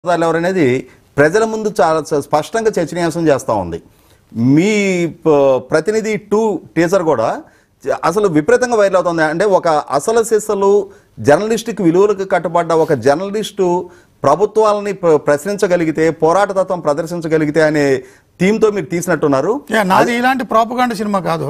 వాటాదారులు ఎవరనేది ప్రజల ముందు చాలా స- స్పష్టంగా చర్చనీయాంశం చేస్తూ ఉంది మీ ప- ప్రతినిధి టూ టీజర్ కూడా చ- అసలు విపరీతంగా వైరల్ అవుతుంది అంటే ఒక అసలు సిసలు జర్నలిస్టుకి విలువలకు కట్టుబడ్డ ఒక జర్నలిస్టు ప్రభుత్వాలని ప్ర- ప్రశ్నించగలిగితే పోరాట తత్వం ప్రదర్శించగలిగితే అనే థీమ్తో మీరు తీసినట్టున్నారు యా, నాది ఇలాంటి ప్రాపగాండ సినిమా కాదు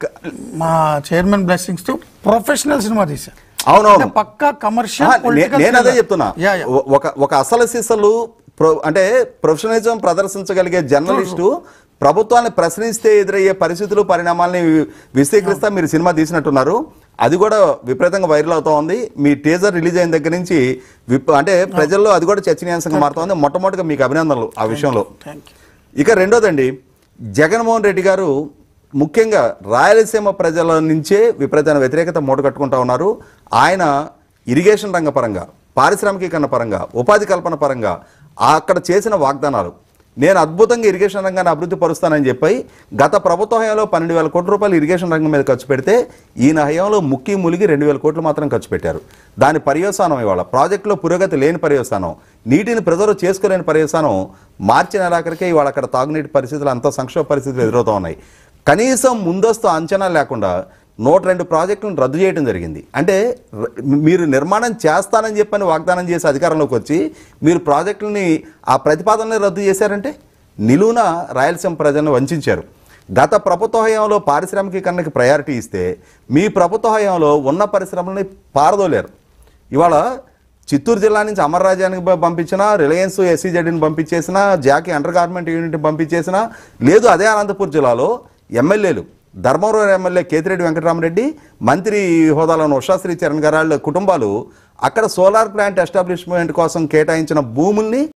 మా చైర్మన్ బ్లెస్సింగ్స్ తో ప్రొఫెషనల్ సినిమా తీసా అవునవును. అంటే పక్కా ఆ, కమర్షియల్ నే- నేను అదే చెప్తున్నా యా యా ఒ- ఒక ఒక అసలు సిసలు ప్రొ- అంటే ప్రొఫెషనలిజం ప్రదర్శించగలిగే జర్నలిస్టు ప్రభుత్వాన్ని ప్రశ్నిస్తే ఎదురయ్యే పరిస్థితులు పరిణామాలని వి- విశదీకరిస్తా మీరు సినిమా తీసినట్టున్నారు అది కూడా విపరీతంగా వైరల్ అవుతా ఉంది మీ టీజర్ రిలీజ్ అయిన దగ్గర నుంచి విప్ అంటే ప్రజల్లో అది కూడా చర్చనీయాంశంగా మారుతోంది మొట్టమొదటిగా మీకు అభినందనలు ఆ విషయంలో థ్యాంక్ యూ ఇక రెండోదండి జగన్మోహన్ రెడ్డి గారు ముఖ్యంగా రాయలసీమ ప్రజల నుంచే విపరీతమైన వ్యతిరేకత మూటగట్టుకుంటా ఉన్నారు ఆయన ఇరిగేషన్ రంగ పరంగా పారిశ్రామికీకరణ పరంగా ఉపాధి కల్పన పరంగా అక్కడ చేసిన వాగ్దానాలు నేను అద్భుతంగా ఇరిగేషన్ రంగాన్ని అభివృద్ధి పరుస్తానని చెప్పి గత ప్రభుత్వ హయాంలో పన్నెండు వేల కోట్ల రూపాయలు ఇరిగేషన్ రంగం మీద ఖర్చు పెడితే ఈయన హయాంలో ముక్కి ములిగి రెండు వేల కోట్లు మాత్రం ఖర్చు పెట్టారు దాని పర్యవసానం ఇవాళ ప్రాజెక్టులో పురోగతి లేని పర్యవసానం నీటిని ప్రిజర్వ్ చేసుకోలేని పర్యవసానం మార్చి నెలాఖరికే ఇవాళ అక్కడ తాగునీటి పరిస్థితులు అంత సంక్షోభ పరిస్థితులు ఎదురవుతా ఉన్నాయి కనీసం ముందస్తు అంచనా లేకుండా నూట రెండు ప్రాజెక్టులను రద్దు చేయడం జరిగింది అంటే ర- మీరు నిర్మాణం చేస్తానని చెప్పని వాగ్దానం చేసి అధికారంలోకి వచ్చి మీరు ప్రాజెక్టులని ఆ ప్రతిపాదనని రద్దు చేశారంటే నిలువున రాయలసీమ ప్రజలను వంచారు గత ప్రభుత్వ హయాంలో పారిశ్రామికీకరణకి ప్రయారిటీ ఇస్తే మీ ప్రభుత్వ హయాంలో ఉన్న పరిశ్రమలని పారదోలేరు ఇవాళ చిత్తూరు జిల్లా నుంచి అమర్రాజ్యానికి ప- పంపించిన రిలయన్స్ ఎస్సీజెడ్ని పంపించేసిన జాకీ అండర్ గార్మెంట్ యూనిట్ పంపించేసిన లేదు అదే అనంతపూర్ జిల్లాలో ఎమ్మెల్యేలు ధర్మవరం ఎమ్మెల్యే కేతిరెడ్డి వెంకటరామరెడ్డి మంత్రి హోదాలో ఉన్న ఉషాశ్రీ చరణ్ గారు వాళ్ళ కుటుంబాలు అక్కడ సోలార్ ప్లాంట్ ఎస్టాబ్లిష్మెంట్ కోసం కేటాయించిన భూముల్ని